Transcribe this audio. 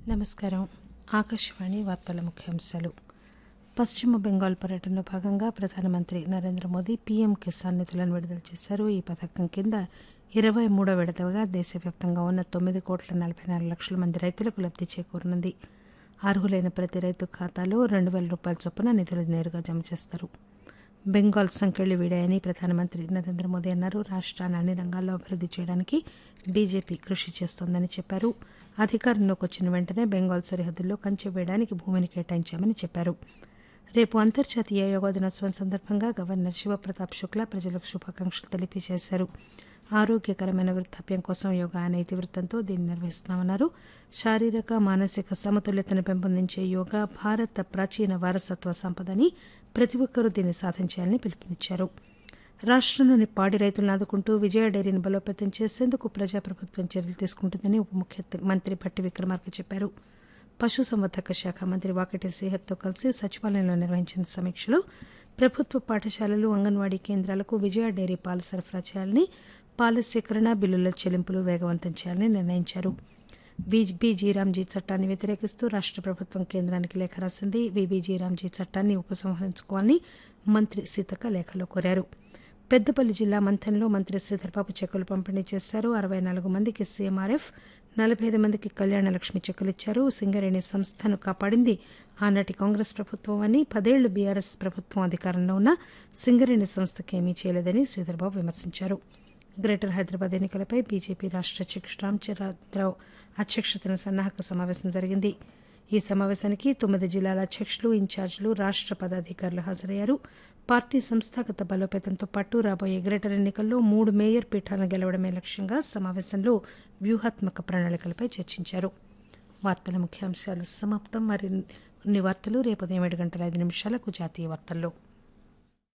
నమస్కారం ఆకాశవాణి వార్తల ముఖ్యాంశాలు పశ్చిమ బెంగాల్ పర్యటనలో భాగంగా ప్రధానమంత్రి నరేంద్ర మోదీ పీఎం కిసాన్ నిధులను విడుదల చేశారు ఈ పథకం కింద ఇరవై మూడో విడతగా దేశవ్యాప్తంగా ఉన్న తొమ్మిది కోట్ల నలభై నాలుగు లక్షల మంది రైతులకు లబ్ది చేకూరనుంది అర్హులైన ప్రతి రైతు ఖాతాలో రెండు వేల రూపాయల చొప్పున నిధులు నేరుగా జమ చేస్తారు బెంగాల్ సంకెళ్లి వీడాయని ప్రధానమంత్రి నరేంద్ర మోదీ అన్నారు రాష్ట్రాన్ని అన్ని రంగాల్లో అభివృద్ది చేయడానికి బీజేపీ కృషి చేస్తోందని చెప్పారు అధికారంలోకి వచ్చిన వెంటనే బెంగాల్ సరిహద్దుల్లో కంచె వేయడానికి భూమిని కేటాయించామని చెప్పారు రేపు అంతర్జాతీయ యోగా దినోత్సవం సందర్భంగా గవర్నర్ శివప్రతాప్ శుక్లా ప్రజలకు శుభాకాంక్షలు తెలియజేశారు ఆరోగ్యకరమైన వృద్ధాప్యం కోసం యోగా అనే ఇతివృత్తంతో దీన్ని నిర్వహిస్తున్నామన్నారు శారీరక మానసిక సమతుల్యతను పెంపొందించే యోగా భారత ప్రాచీన వారసత్వ సంపదని ప్రతి ఒక్కరూ దీన్ని సాధించాలని పిలుపునిచ్చారు రాష్టంలోని పాడి రైతులను ఆదుకుంటూ విజయ డైరీని బలోపేతం చేసేందుకు ప్రజాప్రభుత్వం చర్యలు తీసుకుంటుందని ఉప ముఖ్యమంత్రి భట్టి విక్రమార్క చెప్పారు పశుసంవర్ధక శాఖ మంత్రి వాకటి శ్రీహర్తో కలిసి సచివాలయంలో నిర్వహించిన సమీక్షలో ప్రభుత్వ పాఠశాలలు అంగన్వాడీ కేంద్రాలకు విజయ డైరీ పాలు సరఫరా చేయాలని పాల సేకరణ బిల్లుల చెల్లింపులు వేగవంతం చేయాలని నిర్ణయించారు బీజీరామ్జీ చట్టాన్ని వ్యతిరేకిస్తూ రాష్ట ప్రభుత్వం కేంద్రానికి లేఖ రాసింది బీబీజీరామ్జీ చట్టాన్ని ఉపసంహరించుకోవాలని మంత్రి సీతక్క లేఖలో కోరారు పెద్దపల్లి జిల్లా మంథన్లో మంత్రి శ్రీధర్బాబు చెక్కులు పంపిణీ చేశారు అరవై నాలుగు మందికి సీఎంఆర్ఎఫ్ నలభై ఐదు మందికి కళ్యాణ లక్ష్మి చెక్కులు ఇచ్చారు సింగరేణి సంస్థను కాపాడింది ఆనాటి కాంగ్రెస్ ప్రభుత్వం అని పదేళ్లు బీఆర్ఎస్ ప్రభుత్వం అధికారంలో ఉన్న సింగరేణి సంస్థకి ఏమీ చేయలేదని శ్రీధర్బాబు విమర్శించారు గ్రేటర్ హైదరాబాద్ ఎన్నికలపై బీజేపీ రాష్ట అధ్యక్షుడు రామచంద్రరావు అధ్యక్షతన సన్నాహక సమావేశం జరిగింది ఈ సమావేశానికి తొమ్మిది జిల్లాల అధ్యక్షులు ఇన్ఛార్జీలు రాష్ట పదాధికారులు హాజరయ్యారు పార్టీ సంస్థాగత బలోపేతంతో పాటు రాబోయే గ్రేటర్ ఎన్నికల్లో మూడు మేయర్ పీఠాలను గెలవడమే లక్ష్యంగా సమావేశంలో వ్యూహాత్మక ప్రణాళికలపై చర్చించారు వార్తల ముఖ్యాంశాలు సమాప్తం మరిన్ని వార్తలు రేపు ఉదయం ఏడు గంటల ఐదు నిమిషాలకు జాతీయ వార్తల్లో